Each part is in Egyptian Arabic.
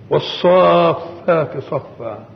والصافات صفا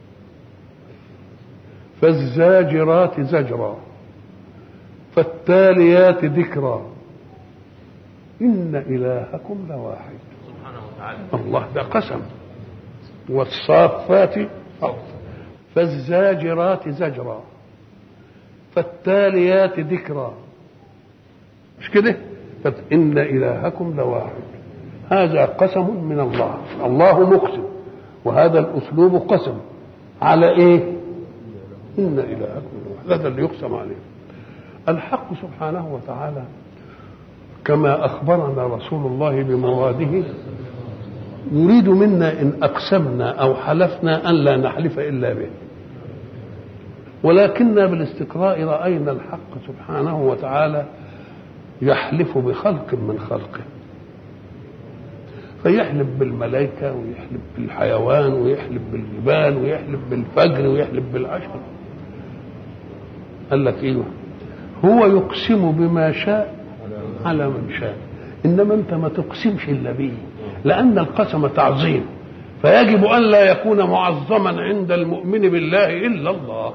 فالزاجرات زجرا فالتاليات ذكرا إن إلهكم لواحد سبحانه وتعالى الله ده قسم والصافات صفا فالزاجرات زجرا فالتاليات ذكرا مش كده إن إلهكم لواحد هذا قسم من الله الله مقسم وهذا الأسلوب قسم على إيه إن إلهكم لواحد هذا اللي يقسم عليه الحق سبحانه وتعالى كما أخبرنا رسول الله بمراده يريد منا إن أقسمنا أو حلفنا أن لا نحلف إلا به ولكننا بالاستقراء رأينا الحق سبحانه وتعالى يحلف بخلق من خلقه فيحلف بالملائكة ويحلف بالحيوان ويحلف بالجبال ويحلف بالفجر ويحلف بالعشر قال لك ايوه هو يقسم بما شاء على من شاء انما انت ما تقسمش الا به لان القسم تعظيم فيجب ان لا يكون معظما عند المؤمن بالله الا الله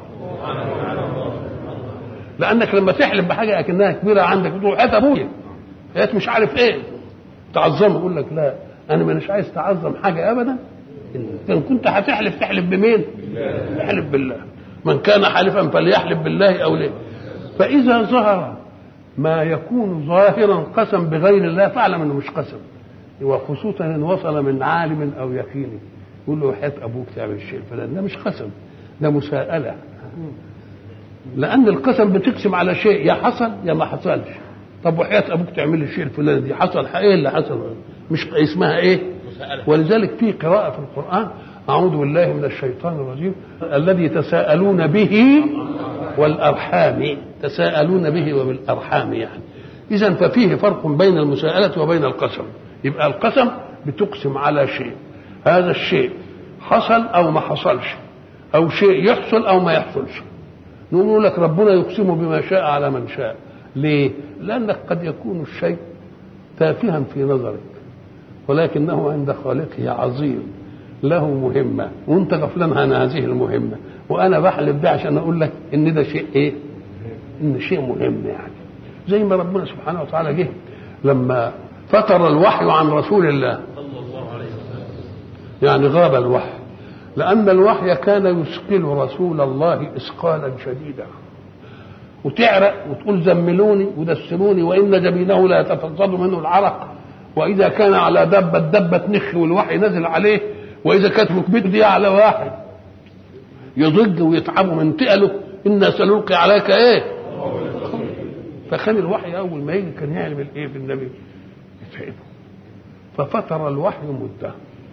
لانك لما تحلف بحاجه اكنها كبيره عندك تقول هات ابويا هات مش عارف ايه تعظمه يقول لك لا انا مش عايز تعظم حاجه ابدا ان كنت هتحلف تحلف بمين؟ تحلف بالله من كان حالفا فليحلف بالله او ليه فاذا ظهر ما يكون ظاهرا قسم بغير الله فاعلم انه مش قسم وخصوصا ان وصل من عالم او يقيني يقول له حياه ابوك تعمل الشيء الفلاني ده مش قسم ده مساءله لان القسم بتقسم على شيء يا حصل يا ما حصلش طب وحياه ابوك تعمل الشيء الفلاني دي حصل ايه اللي حصل مش اسمها ايه ولذلك في قراءه في القران اعوذ بالله من الشيطان الرجيم الذي تساءلون به والارحام تساءلون به وبالارحام يعني اذا ففيه فرق بين المساءله وبين القسم يبقى القسم بتقسم على شيء هذا الشيء حصل او ما حصلش او شيء يحصل او ما يحصلش نقول لك ربنا يقسم بما شاء على من شاء ليه لانك قد يكون الشيء تافها في نظرك ولكنه عند خالقه عظيم له مهمه وانت غفلان عن هذه المهمه وانا بحلف ده عشان اقول لك ان ده شيء ايه ان شيء مهم يعني زي ما ربنا سبحانه وتعالى جه لما فتر الوحي عن رسول الله صلى الله عليه وسلم يعني غاب الوحي لأن الوحي كان يثقل رسول الله إثقالا شديدا وتعرق وتقول زملوني ودسروني وإن جبينه لا يتفضل منه العرق وإذا كان على دبة دبة نخ والوحي نزل عليه وإذا كانت ركبته دي على واحد يضج ويتعب من تقله إنا سنلقي عليك إيه فكان الوحي أول ما يجي كان يعمل إيه في النبي يتعبه ففتر الوحي مده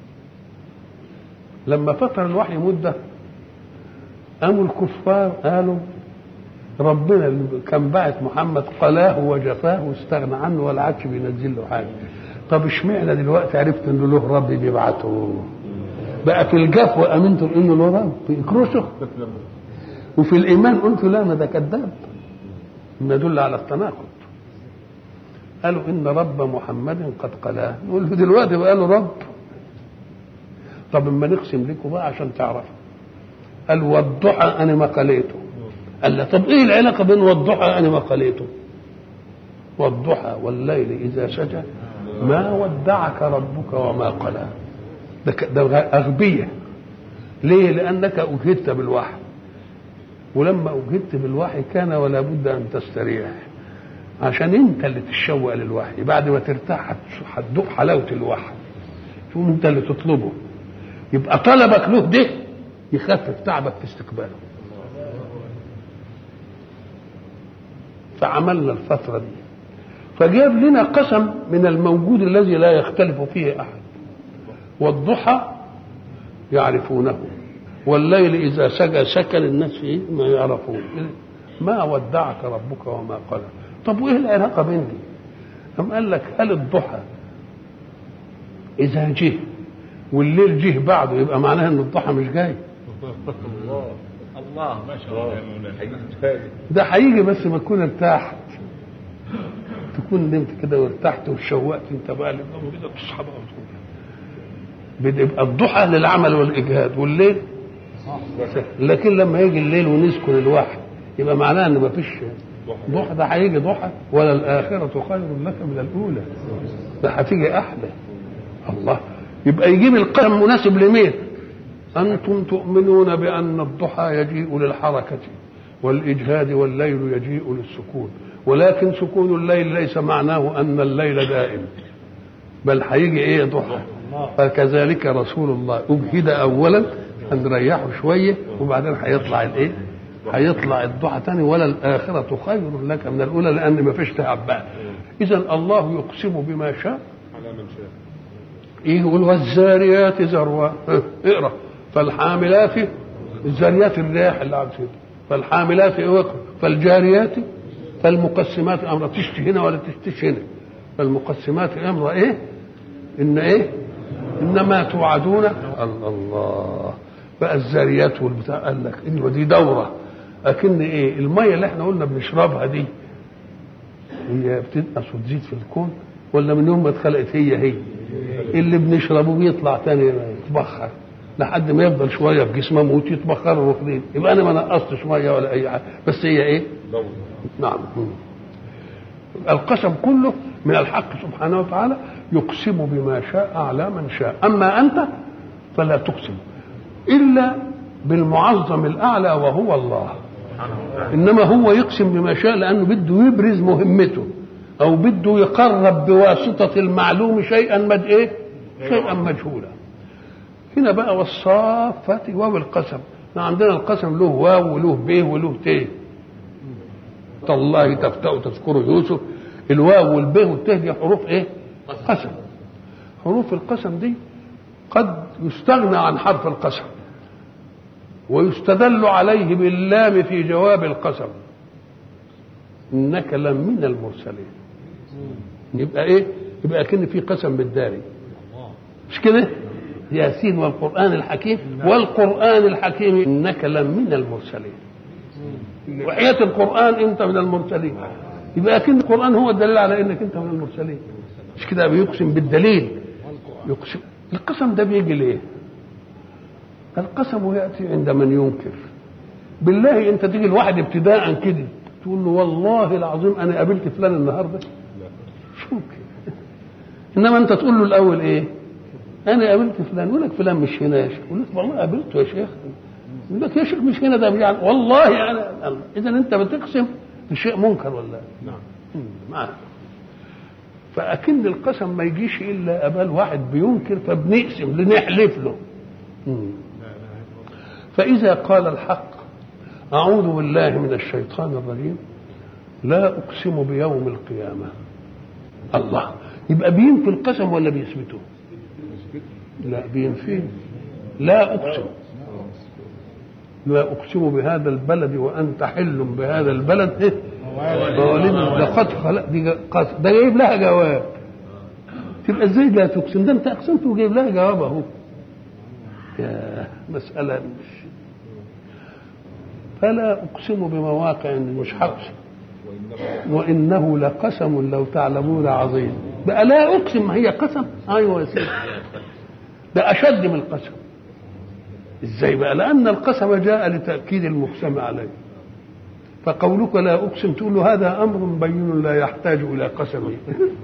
لما فتر الوحي مده قاموا الكفار قالوا ربنا اللي كان باعت محمد قلاه وجفاه واستغنى عنه ولا عادش بينزل له حاجه طب اشمعنى دلوقتي عرفت انه له رب بيبعته بقى في الجفو امنتم انه له رب في كروشه وفي الايمان قلت لا ما ده كذاب ما يدل على التناقض قالوا ان رب محمد قد قلاه نقول له دلوقتي بقى له رب طب اما نقسم لكم بقى عشان تعرفوا قال والضحى انا ما قليته قال له طب ايه العلاقه بين والضحى انا ما قليته والضحى والليل اذا سجى ما ودعك ربك وما قلى ده ك- ده اغبيه ليه لانك اجهدت بالوحي ولما اجهدت بالوحي كان ولا بد ان تستريح عشان انت اللي تتشوق للوحي بعد ما ترتاح هتش- هتذوق حلاوه الوحي تقوم انت اللي تطلبه يبقى طلبك له ده يخفف تعبك في استقباله فعملنا الفترة دي فجاب لنا قسم من الموجود الذي لا يختلف فيه أحد والضحى يعرفونه والليل إذا سجى سكن الناس فيه ما يعرفون ما ودعك ربك وما قلى طب وإيه العلاقة بين دي أم قال لك هل الضحى إذا جه والليل جه بعده يبقى معناها ان الضحى مش جاي الله الله ما شاء الله يا مولانا ده هيجي بس ما تكون ارتاحت تكون نمت كده وارتحت وشوقت انت بقى للنوم كده تصحى بقى وتقوم بيبقى الضحى للعمل والاجهاد والليل لكن لما يجي الليل ونسكن الواحد يبقى معناه ان مفيش ضحى ده هيجي ضحى ولا الاخره خير لك من الاولى ده هتيجي احلى الله يبقى يجيب القسم مناسب لمين انتم تؤمنون بان الضحى يجيء للحركه والاجهاد والليل يجيء للسكون ولكن سكون الليل ليس معناه ان الليل دائم بل هيجي ايه ضحى فكذلك رسول الله اجهد اولا هنريحه شويه وبعدين هيطلع الايه هيطلع الضحى تاني ولا الاخره خير لك من الاولى لان ما فيش تعب بقى اذا الله يقسم بما شاء على من شاء يقول والزاريات ذروا اقرا فالحاملات الزاريات الرياح اللي عم كده فالحاملات وقر فالجاريات فالمقسمات امر تشتي هنا ولا تشتيش هنا فالمقسمات امر ايه ان ايه انما توعدون الله بقى الزاريات والبتاع قال لك ان دي دوره لكن ايه الميه اللي احنا قلنا بنشربها دي هي بتنقص وتزيد في الكون ولا من يوم ما اتخلقت هي هي اللي بنشربه بيطلع تاني يتبخر لحد ما يفضل شويه في جسمه موت يتبخر واخدين يبقى انا ما نقصتش ميه ولا اي حاجه بس هي ايه؟ دورة نعم القسم كله من الحق سبحانه وتعالى يقسم بما شاء على من شاء اما انت فلا تقسم الا بالمعظم الاعلى وهو الله انما هو يقسم بما شاء لانه بده يبرز مهمته او بده يقرب بواسطه المعلوم شيئا مد ايه شيئا مجهولا هنا بقى والصافات واو القسم احنا عندنا القسم له واو وله ب وله ت تالله تفتأ تذكر يوسف الواو والب والت دي حروف ايه قسم حروف القسم دي قد يستغنى عن حرف القسم ويستدل عليه باللام في جواب القسم انك لمن المرسلين يبقى ايه يبقى اكن في قسم بالداري مش كده ياسين والقران الحكيم والقران الحكيم انك لمن المرسلين وحياة القرآن أنت من المرسلين يبقى أكن القرآن هو الدليل على أنك أنت من المرسلين مش كده بيقسم بالدليل يقسم القسم ده بيجي ليه؟ القسم يأتي عند من ينكر بالله أنت تيجي الواحد ابتداء كده تقول له والله العظيم أنا قابلت فلان النهارده شو كده إنما أنت تقول له الأول إيه؟ أنا قابلت فلان يقول لك فلان مش هنا يا شيخ يقول لك والله قابلته يا شيخ يقول لك يا شيخ مش هنا ده يعني والله انا اذا انت بتقسم بشيء منكر ولا نعم معاه فاكن القسم ما يجيش الا قبل واحد بينكر فبنقسم لنحلف له مم. فاذا قال الحق اعوذ بالله من الشيطان الرجيم لا اقسم بيوم القيامه الله يبقى بينفي القسم ولا بيثبته لا بينفيه لا اقسم لا اقسم بهذا البلد وانت حل بهذا البلد ايه مواليد ده قد خلق دي قد ده جايب لها جواب تبقى ازاي لا تقسم ده انت اقسمت وجايب لها جواب اهو يا مسألة مش فلا أقسم بمواقع مش هقسم وإنه لقسم لو تعلمون عظيم بقى لا أقسم ما هي قسم أيوة يا سيدي ده أشد من القسم ازاي بقى لان القسم جاء لتاكيد المقسم عليه فقولك لا اقسم تقول له هذا امر بين لا يحتاج الى قسم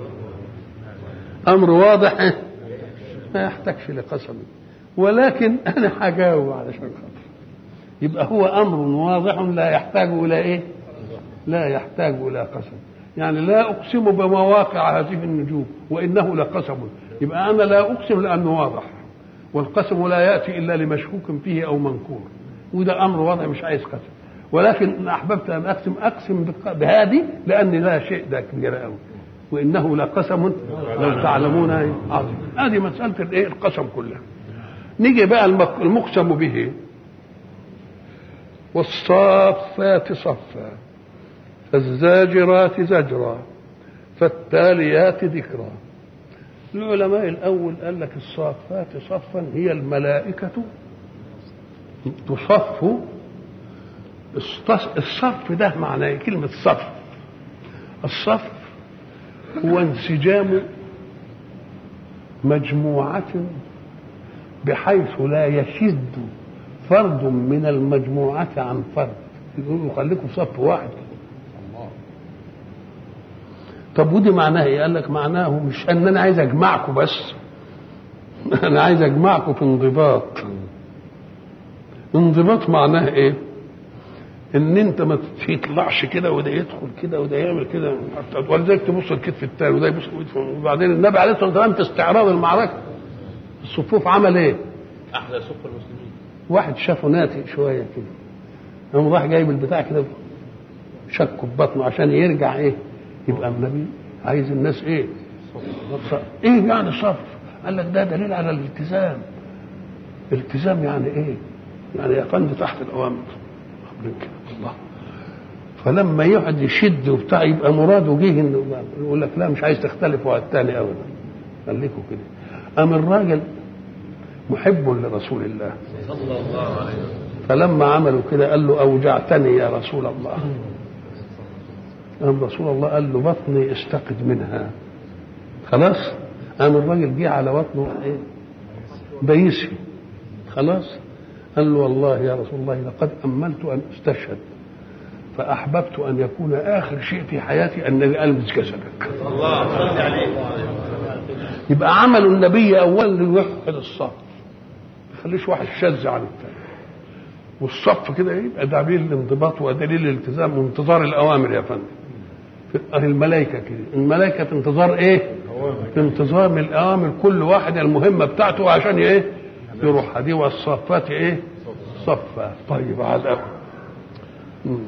امر واضح ما يحتاجش لقسم ولكن انا هجاوب علشان خاطر يبقى هو امر واضح لا يحتاج الى ايه لا يحتاج الى قسم يعني لا اقسم بمواقع هذه النجوم وانه لقسم يبقى انا لا اقسم لانه واضح والقسم لا ياتي الا لمشكوك فيه او منكور وده امر وضع مش عايز قسم ولكن ان احببت ان اقسم اقسم بهذه لان لا شيء ده كبير قوي وانه لقسم لو تعلمون عظيم هذه مساله الايه القسم كلها نيجي بقى المقسم به والصافات صفا فالزاجرات زجرا فالتاليات ذكرا العلماء الاول قال لك الصافات صفا هي الملائكه تصف الصف ده معناه كلمه صف الصف هو انسجام مجموعه بحيث لا يشد فرد من المجموعة عن فرد يقولوا خليكم في صف واحد طب ودي معناها ايه؟ قال لك معناه مش ان انا عايز اجمعكم بس انا عايز اجمعكم في انضباط انضباط معناه ايه؟ ان انت ما تطلعش كده وده يدخل كده وده يعمل كده ولذلك تبص الكتف التاني وده يبص وبعدين النبي عليه الصلاه والسلام في استعراض المعركه الصفوف عمل ايه؟ احلى صف المسلمين واحد شافه ناتئ شويه كده قام راح جايب البتاع كده شكه في بطنه عشان يرجع ايه؟ يبقى النبي عايز الناس ايه؟ صف. ايه يعني صف؟ قال لك ده دليل على الالتزام التزام يعني ايه؟ يعني يا فندم تحت الاوامر قبل كده الله فلما يقعد يشد وبتاع يبقى مراده جه انه يقول لك لا مش عايز تختلفوا على الثاني ابدا خليكم كده قام الراجل محب لرسول الله صلى الله عليه وسلم فلما عملوا كده قال له اوجعتني يا رسول الله قام رسول الله قال له بطني استقد منها خلاص قام الراجل جه على بطنه ايه بيسي خلاص قال له والله يا رسول الله لقد املت ان استشهد فاحببت ان يكون اخر شيء في حياتي انني المس جسدك الله صل عليه يبقى عمل النبي اولا ليوحد الصف ما يخليش واحد شاذ عن الثاني والصف كده ايه يبقى دليل الانضباط ودليل الالتزام وانتظار الاوامر يا فندم في- الملائكه كده الملائكه في انتظار ايه في انتظار الاوامر كل واحد المهمه بتاعته عشان ايه يروح دي والصفات ايه صفا طيب على الأول. مم.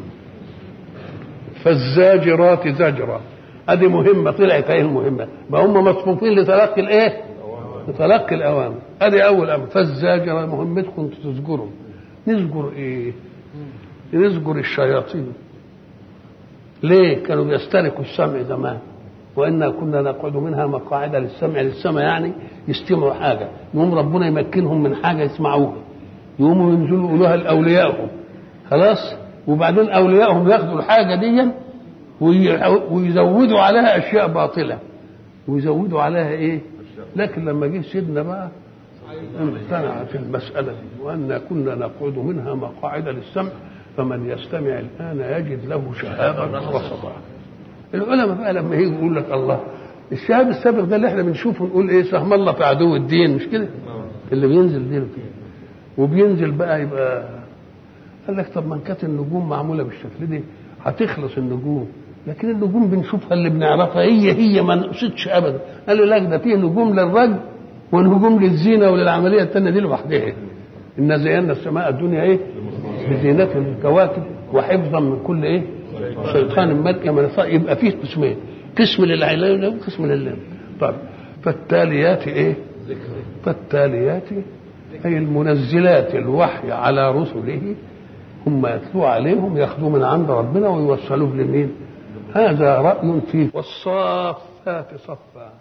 فالزاجرات زجرا ادي مهمه طلعت ايه المهمه ما هم مصفوفين لتلقي الايه لتلقي الاوامر ادي اول امر فالزاجره مهمتكم انتوا تزجروا نزجر ايه نزجر الشياطين ليه كانوا بيسترقوا السمع زمان وانا كنا نقعد منها مقاعد للسمع للسمع يعني يستمعوا حاجه يقوم ربنا يمكنهم من حاجه يسمعوها يقوموا ينزلوا يقولوها لاوليائهم خلاص وبعدين اوليائهم ياخدوا الحاجه دي وي- ويزودوا عليها اشياء باطله ويزودوا عليها ايه لكن لما جه سيدنا بقى امتنع في المسألة دي وأن كنا نقعد منها مقاعد للسمع فمن يستمع الآن يجد له شهابا رصدا العلماء بقى لما يجي يقول لك الله الشهاب السابق ده اللي احنا بنشوفه نقول ايه سهم الله في عدو الدين مش كده اللي بينزل دين فيه وبينزل بقى يبقى قال لك طب ما إن كانت النجوم معموله بالشكل دي هتخلص النجوم لكن النجوم بنشوفها اللي بنعرفها هي هي ما نقصدش ابدا قال له لا ده فيه نجوم للرجل ونجوم للزينه وللعمليه الثانيه دي لوحدها ان زينا السماء الدنيا ايه بزينة الكواكب وحفظا من كل ايه شيطان مارك كما نص- يبقى فيه قسمين قسم للعلم وقسم لله طيب فالتاليات ايه فالتاليات اي المنزلات الوحي على رسله هم يتلوا عليهم ياخذوا من عند ربنا ويوصلوه لمين هذا رأي فيه والصافات صفا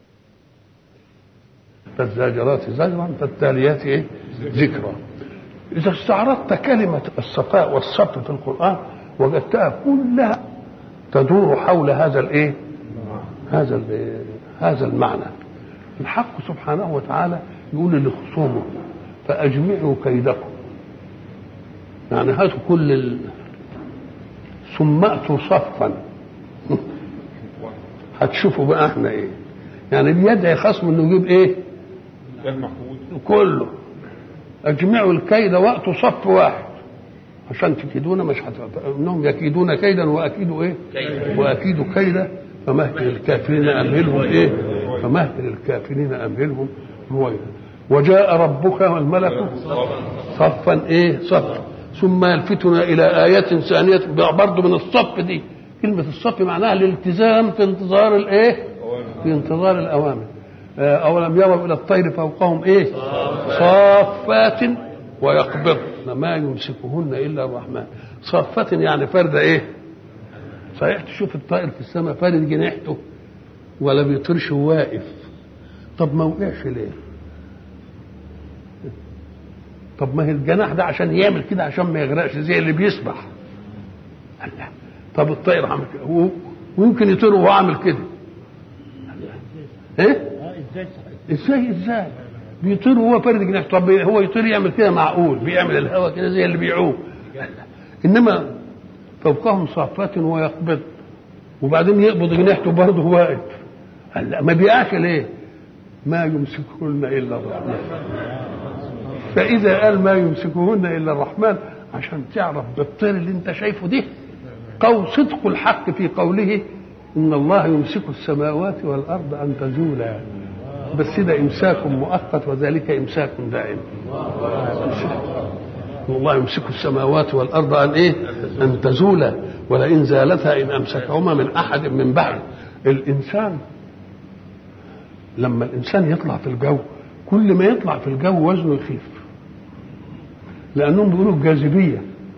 فالزاجرات زجرا فالتاليات ايه ذكرا اذا استعرضت كلمه الصفاء والصف في القران وجدتها كلها تدور حول هذا الايه هذا ال- هذا المعنى الحق سبحانه وتعالى يقول لخصومه فاجمعوا كيدكم يعني هاتوا كل ال... ثم اتوا صفا هتشوفوا بقى احنا ايه يعني بيدعي خصم انه يجيب ايه كان محمود كله اجمعوا الكيد وقتوا صف واحد عشان تكيدون مش حت... انهم يكيدون كيدا واكيدوا ايه كيدا. واكيدوا كيدا فمهل الكافرين امهلهم ايه فمهل الكافرين امهلهم رويدا وجاء ربك والملك صفا ايه صفا ثم يلفتنا الى ايات ثانيه برضه من الصف دي كلمه الصف معناها الالتزام في انتظار الايه في انتظار الاوامر آه، اولم يروا الى الطير فوقهم ايه صافات ويقبضن ما يمسكهن الا الرحمن صافات يعني فرد ايه صحيح تشوف الطائر في السماء فارد جناحته ولا بيطيرش واقف طب ما وقعش ليه طب ما هي الجناح ده عشان يعمل كده عشان ما يغرقش زي اللي بيسبح الله. طب الطائر عمل كده و- ويمكن يطير وهو عامل كده ايه ازاي ازاي بيطير وهو فارد جناحه طب هو يطير يعمل كده معقول بيعمل الهواء كده زي اللي بيعوم انما فوقهم صافات ويقبض وبعدين يقبض جناحته برضه واقف قال لا ما بيقعش ليه؟ ما يمسكهن الا الرحمن فاذا قال ما يمسكهن الا الرحمن عشان تعرف بالطير اللي انت شايفه ده قول صدق الحق في قوله ان الله يمسك السماوات والارض ان تزولا بس ده امساك مؤقت وذلك امساك دائم والله يمسك السماوات والارض ان ايه ان تزولا ولئن زالتا ان امسكهما من احد من بعد الانسان لما الانسان يطلع في الجو كل ما يطلع في الجو وزنه يخيف لانهم بيقولوا الجاذبيه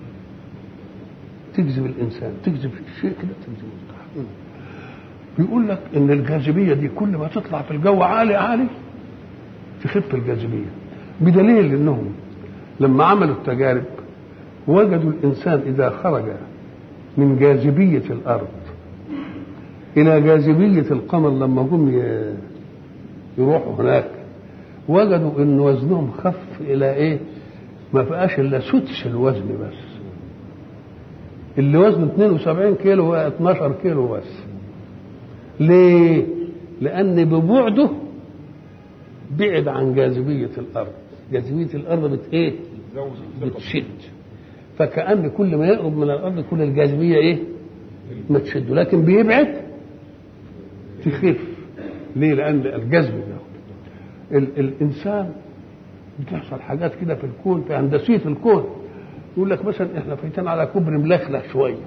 تجذب الانسان تجذب الشيء كده تجذب بيقول لك ان الجاذبيه دي كل ما تطلع في الجو عالي عالي تخف الجاذبيه بدليل انهم لما عملوا التجارب وجدوا الانسان اذا خرج من جاذبيه الارض الى جاذبيه القمر لما هم يروحوا هناك وجدوا ان وزنهم خف الى ايه ما بقاش الا سدس الوزن بس اللي وزنه 72 كيلو هو 12 كيلو بس ليه لان ببعده بعد عن جاذبيه الارض جاذبيه الارض بت ايه بتشد فكأن كل ما يقرب من الارض كل الجاذبيه ايه ما تشده لكن بيبعد تخف ليه لان الجذب ده ال الانسان بتحصل حاجات كده في الكون في هندسيه الكون يقول لك مثلا احنا فايتين على كوبري ملخلخ شويه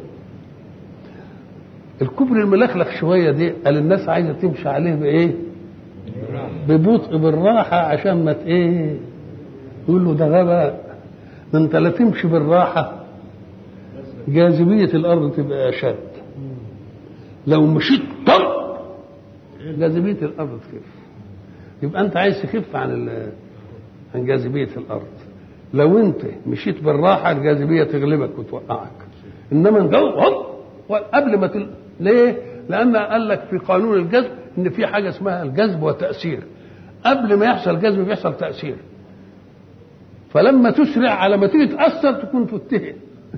الكوبري الملخلخ شويه دي قال الناس عايزه تمشي عليه بايه؟ ببطء بالراحه عشان ما ايه؟ يقول له ده غباء ده انت لا تمشي بالراحه جاذبيه الارض تبقى اشد لو مشيت طب جاذبيه الارض تخف يبقى انت عايز تخف عن عن جاذبيه الارض لو انت مشيت بالراحه الجاذبيه تغلبك وتوقعك انما الجو قبل ما تل... ليه؟ لان قال لك في قانون الجذب ان في حاجه اسمها الجذب والتاثير قبل ما يحصل جذب بيحصل تاثير فلما تسرع على ما تيجي تاثر تكون فتهت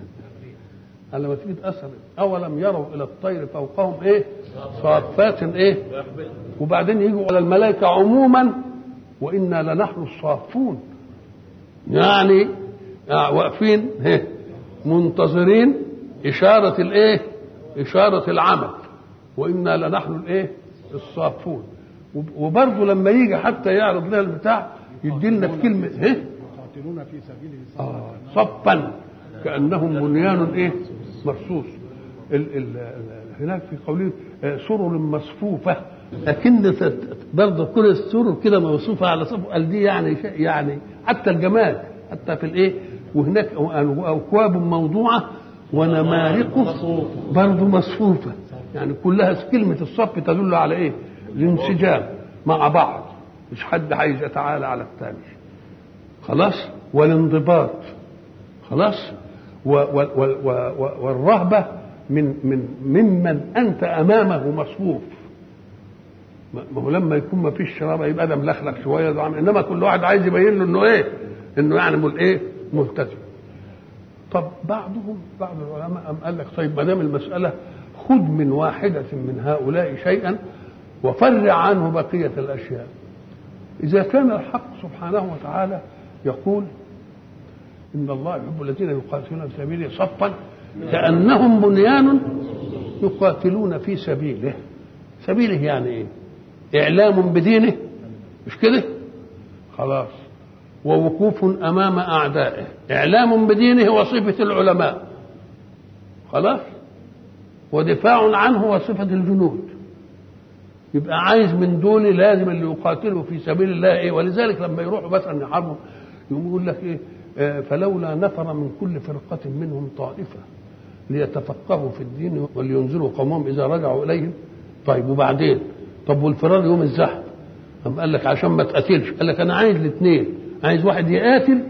على ما تيجي تاثر اولم يروا الى الطير فوقهم ايه صافات ايه وبعدين يجوا على الملائكه عموما وانا لنحن الصافون يعني واقفين منتظرين إشارة الإيه؟ إشارة العمل وإنا لنحن الإيه؟ الصافون وبرضه لما يجي حتى يعرض لنا البتاع يدي لنا في كلمة إيه؟ يقاتلون في سبيله آه صفا كأنهم بنيان إيه؟ مرصوص ال ال هناك في قوله سرر مصفوفة لكن برضه كل السرر كده موصوفة على صف قال دي يعني يعني حتى الجمال حتى في الايه وهناك اكواب موضوعه ونمارق برضه مصفوفه يعني كلها كلمه الصف تدل على ايه؟ الانسجام مع بعض مش حد عايز يتعالى على الثاني خلاص والانضباط خلاص و و و و والرهبه من من ممن انت امامه مصفوف ما هو لما يكون ما فيش شرابه يبقى ده ملخلخ شويه ده انما كل واحد عايز يبين له انه ايه؟ انه يعني مل ايه؟ ملتزم. طب بعضهم بعض العلماء أم قال لك طيب ما دام المساله خذ من واحده من هؤلاء شيئا وفرع عنه بقيه الاشياء. اذا كان الحق سبحانه وتعالى يقول ان الله يحب الذين يقاتلون في سبيله صفا كانهم بنيان يقاتلون في سبيله. سبيله يعني ايه؟ إعلام بدينه مش كده؟ خلاص ووقوف أمام أعدائه إعلام بدينه وصفة العلماء خلاص ودفاع عنه وصفة الجنود يبقى عايز من دول لازم اللي يقاتلوا في سبيل الله ايه ولذلك لما يروحوا مثلا يحاربوا يقوم يقول لك ايه آه فلولا نفر من كل فرقة منهم طائفة ليتفقهوا في الدين ولينذروا قومهم إذا رجعوا إليهم طيب وبعدين طب والفرار يوم الزحف قام قال لك عشان ما تقاتلش قال لك انا عايز الاثنين عايز واحد يقاتل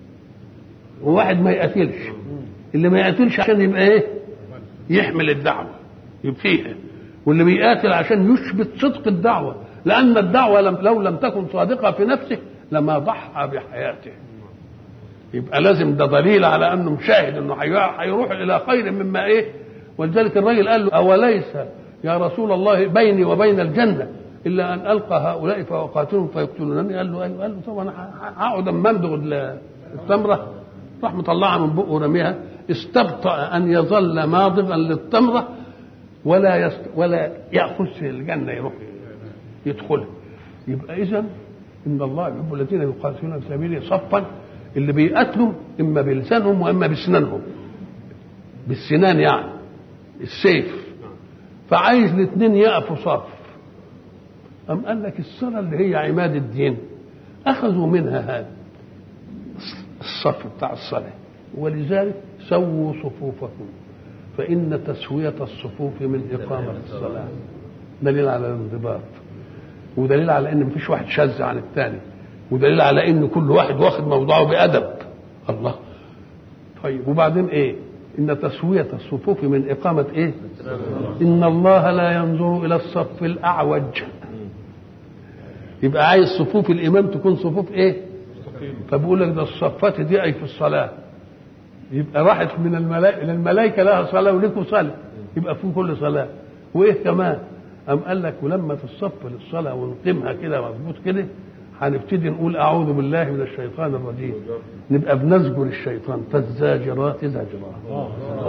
وواحد ما يقاتلش اللي ما يقاتلش عشان يبقى ايه يحمل الدعوه يبقيها واللي بيقاتل عشان يثبت صدق الدعوه لان الدعوه لم لو لم تكن صادقه في نفسه لما ضحى بحياته يبقى لازم ده دليل على انه مشاهد انه هي- هيروح الى خير مما ايه ولذلك الراجل قال له اوليس يا رسول الله بيني وبين الجنه الا ان القى هؤلاء فاقاتلهم فيقتلونني قال له ايوه قال له طبعا هقعد اما امضغ ال- التمره راح مطلعها من بقه ورميها استبطأ ان يظل ماضغا للتمره ولا يست... ولا ياخذ الجنه يروح يدخلها يبقى اذا ان الله يحب الذين يقاتلون في سبيله صفا اللي بيقاتلوا اما بلسانهم واما بسنانهم بالسنان يعني السيف فعايز الاثنين يقفوا صف أم قال لك الصلاة اللي هي عماد الدين أخذوا منها هذا الصف بتاع الصلاة ولذلك سووا صفوفكم فإن تسوية الصفوف من إقامة الصلاة دليل على الانضباط ودليل على ان مفيش واحد شاذ عن الثاني ودليل على ان كل واحد واخد موضعه بادب الله طيب وبعدين ايه ان تسويه الصفوف من اقامه ايه ان الله لا ينظر الى الصف الاعوج يبقى عايز صفوف الامام تكون صفوف ايه فبقول لك ده الصفات دي اي في الصلاه يبقى راحت من الملائكه الملائكه لها صلاه ولكم صلاه يبقى في كل صلاه وايه كمان أم قال لك ولما تصف للصلاة ونقيمها كده مظبوط كده هنبتدي نقول أعوذ بالله من الشيطان الرجيم نبقى بنزجر الشيطان فالزاجرات زجرا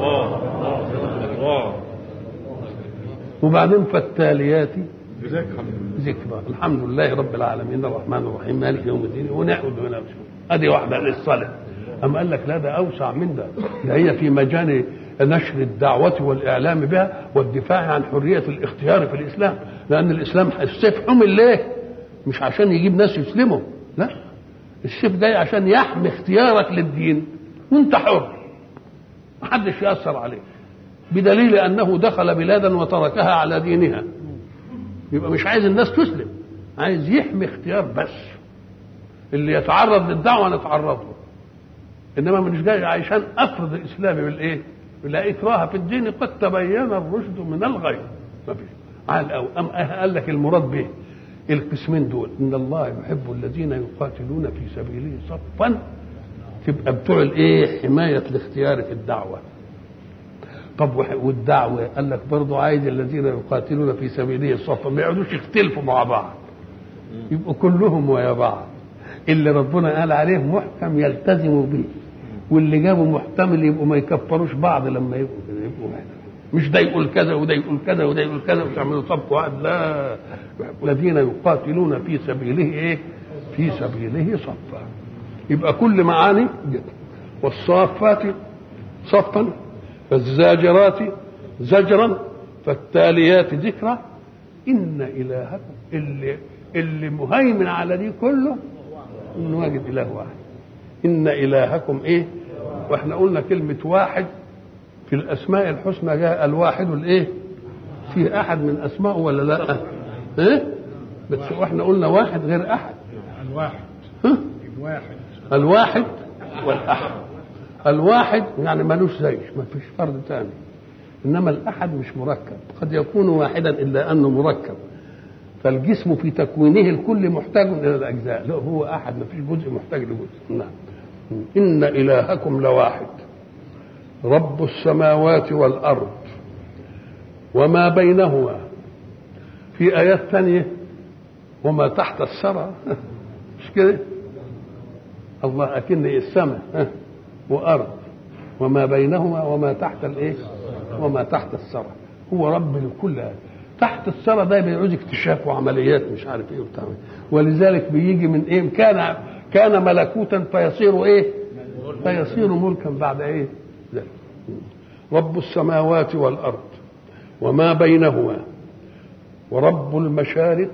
وبعدين فالتاليات ذكرى الحمد لله رب العالمين الرحمن الرحيم مالك يوم الدين ونعبد ونعبد ادي واحده للصلاه اما قال لك لا ده اوسع من ده ده هي في مجال نشر الدعوة والإعلام بها والدفاع عن حرية الاختيار في الإسلام لأن الإسلام السيف حمل ليه؟ مش عشان يجيب ناس يسلموا لا السيف جاي عشان يحمي اختيارك للدين وانت حر محدش يأثر عليك بدليل أنه دخل بلادا وتركها على دينها يبقى مش عايز الناس تسلم عايز يحمي اختيار بس اللي يتعرض للدعوة نتعرض له انما مش جاي عشان افرض اسلامي بالايه؟ لا اكراه في الدين قد تبين الرشد من الغي ما فيش عال أو أم قال لك المراد به القسمين دول ان الله يحب الذين يقاتلون في سبيله صفا تبقى بتوع الايه حمايه الاختيار في الدعوه طب والدعوه قال لك برضه عايز الذين يقاتلون في سبيله صفا ما يقعدوش يختلفوا مع بعض يبقوا كلهم ويا بعض اللي ربنا قال عليه محكم يلتزموا به واللي جابوا محتمل يبقوا ما يكفروش بعض لما يبقوا كده يبقوا مش ده يقول كذا وده يقول كذا وده يقول كذا وتعملوا صف واحد لا الذين يقاتلون في سبيله ايه؟ في سبيله صفا يبقى كل معاني والصافات صفا فالزاجرات زجرا فالتاليات ذكرى ان الهكم اللي اللي مهيمن على دي كله انه واجد اله واحد ان الهكم ايه واحنا قلنا كلمه واحد في الاسماء الحسنى جاء الواحد الايه في احد من اسمائه ولا لا ايه بس واحنا قلنا واحد غير احد الواحد ها؟ الواحد الواحد والاحد الواحد يعني ملوش زي ما فيش فرد ثاني انما الاحد مش مركب قد يكون واحدا الا انه مركب فالجسم في تكوينه الكل محتاج الى الاجزاء لا هو احد ما فيش جزء محتاج لجزء نعم ان الهكم لواحد رب السماوات والارض وما بينهما في ايات ثانيه وما تحت الثرى مش كده الله اكن السماء وارض وما بينهما وما تحت الايه وما تحت الثرى هو رب الكل هذا تحت الثرى ده بيعوز اكتشاف وعمليات مش عارف ايه وبتاع ولذلك بيجي من ايه كان كان ملكوتا فيصير ايه فيصير ملكا بعد ايه ذلك رب السماوات والارض وما بينهما ورب المشارق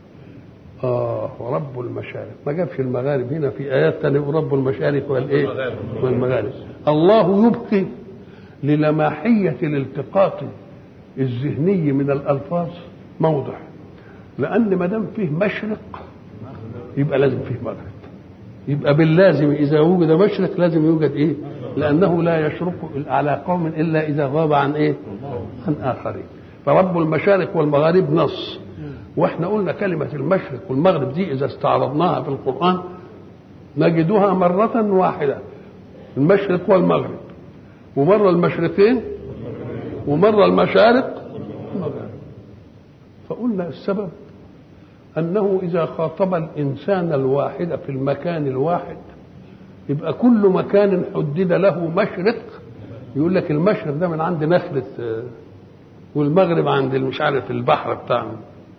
اه ورب المشارق ما جابش المغارب هنا في ايات ثانيه ورب المشارق والايه والمغارب الله يبقي للماحيه الالتقاط الذهني من الالفاظ موضع لان ما دام فيه مشرق يبقى لازم فيه مغرب يبقى باللازم اذا وجد مشرق لازم يوجد ايه لانه لا يشرق على قوم الا اذا غاب عن ايه عن اخرين فرب المشارق والمغارب نص واحنا قلنا كلمه المشرق والمغرب دي اذا استعرضناها في القران نجدها مرة واحدة المشرق والمغرب ومرة المشرقين ومرة المشارق والمغارب فقلنا السبب أنه إذا خاطب الإنسان الواحد في المكان الواحد يبقى كل مكان حدد له مشرق يقول لك المشرق ده من عند نخلة آه، والمغرب عند مش عارف البحر بتاعنا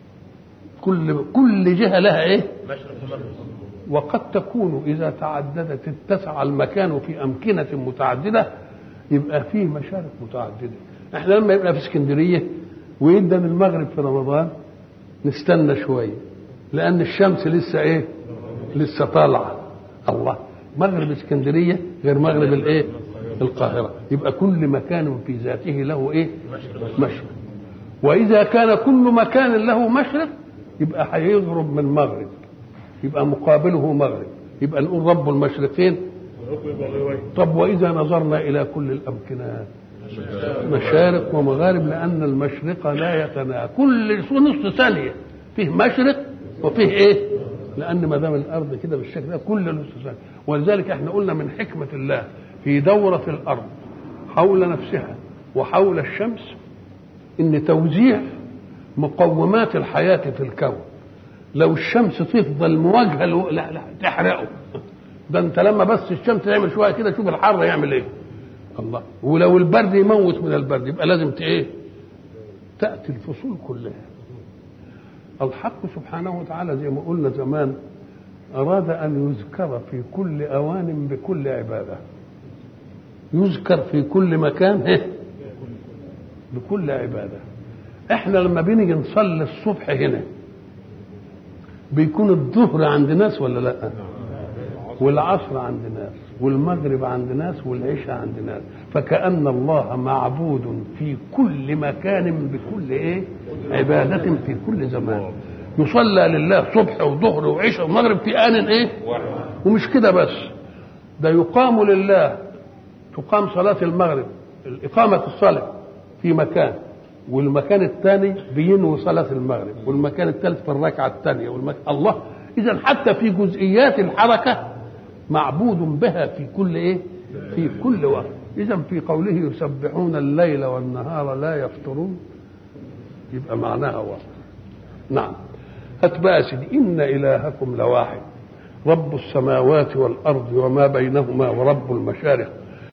كل كل جهة لها إيه؟ مشرق ومغرب وقد تكون إذا تعددت اتسع المكان في أمكنة متعددة يبقى فيه مشارق متعددة احنا لما يبقى في اسكندرية ويدن المغرب في رمضان نستنى شوية لأن الشمس لسه إيه لسه طالعة الله مغرب اسكندرية غير مغرب الإيه القاهرة يبقى كل مكان في ذاته له إيه مشرق وإذا كان كل مكان له مشرق يبقى هيغرب من مغرب يبقى مقابله مغرب يبقى نقول رب المشرقين ورب المغربين طب وإذا نظرنا إلى كل الأمكنة مشارق ومغارب لأن المشرق لا يتناهى كل نصف ثانية فيه مشرق وفيه إيه؟ لأن ما دام الأرض كده بالشكل ده كل نصف ثانية ولذلك احنا قلنا من حكمة الله في دورة الأرض حول نفسها وحول الشمس إن توزيع مقومات الحياة في الكون لو الشمس تفضل مواجهة له لا لا تحرقه ده انت لما بس الشمس تعمل شويه كده شوف الحر يعمل ايه الله ولو البرد يموت من البرد يبقى لازم ت- ايه تاتي الفصول كلها الحق سبحانه وتعالى زي ما قلنا زمان اراد ان يذكر في كل اوان بكل عباده يذكر في كل مكان إيه؟ بكل عباده احنا لما بنيجي نصلي الصبح هنا بيكون الظهر عند ناس ولا لا والعصر عند ناس والمغرب عند ناس والعشاء عند ناس فكأن الله معبود في كل مكان بكل ايه عبادة في كل زمان يصلى لله صبح وظهر وعشاء ومغرب في آن ايه ومش كده بس ده يقام لله تقام صلاة المغرب إقامة الصلاة في مكان والمكان الثاني بينوي صلاة المغرب والمكان الثالث في الركعة الثانية والمكان الله إذا حتى في جزئيات الحركة معبود بها في كل إيه؟ في كل وقت إذا في قوله يسبحون الليل والنهار لا يفترون يبقى معناها واحد نعم هات بقى يا سيدي إن إلهكم لواحد رب السماوات والأرض وما بينهما ورب المشارق